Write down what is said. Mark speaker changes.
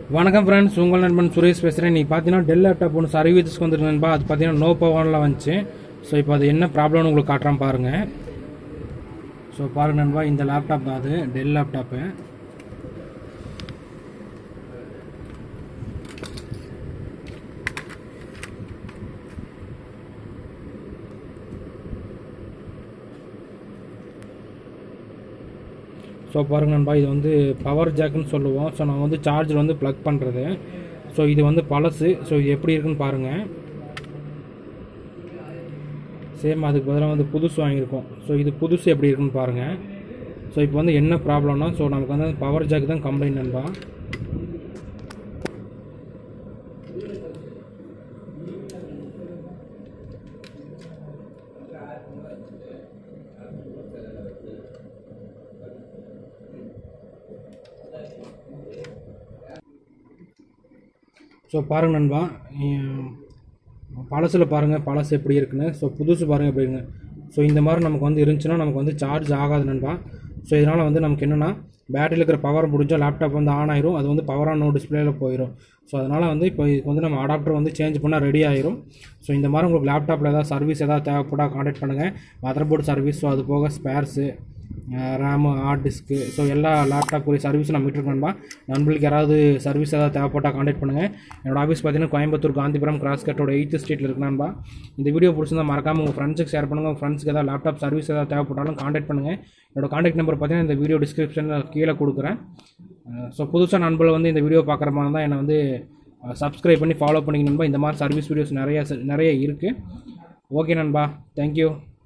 Speaker 1: வணக்கம் ஃப்ரெண்ட்ஸ் உங்கள் நண்பன் சுரேஷ் பேசுகிறேன் நீ பார்த்தீங்கன்னா டெல் லேப்டாப் ஒன்று சர்வீஸ்க்கு வந்துருக்கு நண்பா அது பார்த்தீங்கன்னா நோ பவரில் வந்துச்சு ஸோ இப்போ அது என்ன ப்ராப்ளம்னு உங்களுக்கு காட்டுறேன் பாருங்கள் ஸோ பாருங்க நண்பா இந்த லேப்டாப் தான் அது டெல் லேப்டாப்பு ஸோ பாருங்க நண்பா இது வந்து பவர் ஜாக்குன்னு சொல்லுவோம் ஸோ நான் வந்து சார்ஜர் வந்து ப்ளக் பண்ணுறது ஸோ இது வந்து பழசு ஸோ இது எப்படி இருக்குன்னு பாருங்கள் சேம் அதுக்கு பதிலாக வந்து புதுசு வாங்கியிருக்கோம் ஸோ இது புதுசு எப்படி இருக்குன்னு பாருங்கள் ஸோ இப்போ வந்து என்ன ப்ராப்ளம்னா ஸோ நமக்கு வந்து பவர் ஜாக் தான் கம்ப்ளைண்ட் நண்பா ஸோ பாருங்க நண்பா உம், பழசில் பாருங்கள் பழசு எப்படி இருக்குன்னு ஸோ புதுசு பாருங்கள் எப்படி இருக்குன்னு ஸோ இந்த மாதிரி நமக்கு வந்து இருந்துச்சுன்னா நமக்கு வந்து சார்ஜ் ஆகாது நண்பா ஸோ இதனால் வந்து நமக்கு என்னென்னா பேட்டரியில் இருக்கிற பவர் முடிஞ்சால் லேப்டாப் வந்து ஆன் ஆயிரும் அது வந்து பவர் ஆன் டிஸ்பிளேயில் போயிடும் ஸோ அதனால் வந்து இப்போ இதுக்கு வந்து நம்ம அடாப்டர் வந்து சேஞ்ச் பண்ணால் ரெடி ஆயிரும் ஸோ இந்த மாதிரி உங்களுக்கு லேப்டாப்பில் ஏதாவது சர்வீஸ் ஏதாவது தேவைப்பட்டால் காண்டாக்ட் பண்ணுங்கள் மதர் போர்டு சர்வீஸ் ஸோ அது போக spares RAM hard disk so எல்லா லேப்டாப்புடைய சர்வீஸும் நம்ம இருக்கணும்பா நண்பர்களுக்கு யாராவது சர்வீஸ் ஏதாவது தேவைப்பட்டால் காண்டாக்ட் பண்ணுங்கள் என்னோட ஆஃபீஸ் பார்த்தீங்கன்னா கோயம்புத்தூர் காந்திபுரம் கிராஸ் கட்டோட எயித்து ஸ்ட்ரீட்டில் இருக்கணும்பா இந்த வீடியோ பிடிச்சிருந்தா மறக்காமல் உங்கள் ஃப்ரெண்ட்ஸுக்கு ஷேர் பண்ணுங்கள் உங்கள் ஃப்ரெண்ட்ஸ்க்கு ஏதாவது லேப்டாப் சர்வீஸ் ஏதாவது தேவைப்பட்டாலும் காண்டாக்ட் பண்ணுங்கள் என்னோட காண்டாக்ட் நம்பர் பார்த்தீங்கன்னா இந்த வீடியோ டிஸ்கிரிப்ஷனில் கீழே கொடுக்குறேன் ஸோ புதுசாக நண்பர்கள் வந்து இந்த வீடியோ பார்க்குற மாதிரி தான் என்னை வந்து சப்ஸ்கிரைப் பண்ணி ஃபாலோ பண்ணிக்கணும்பா இந்த மாதிரி சர்வீஸ் வீடியோஸ் நிறைய நிறைய இருக்குது ஓகே நண்பா தேங்க்யூ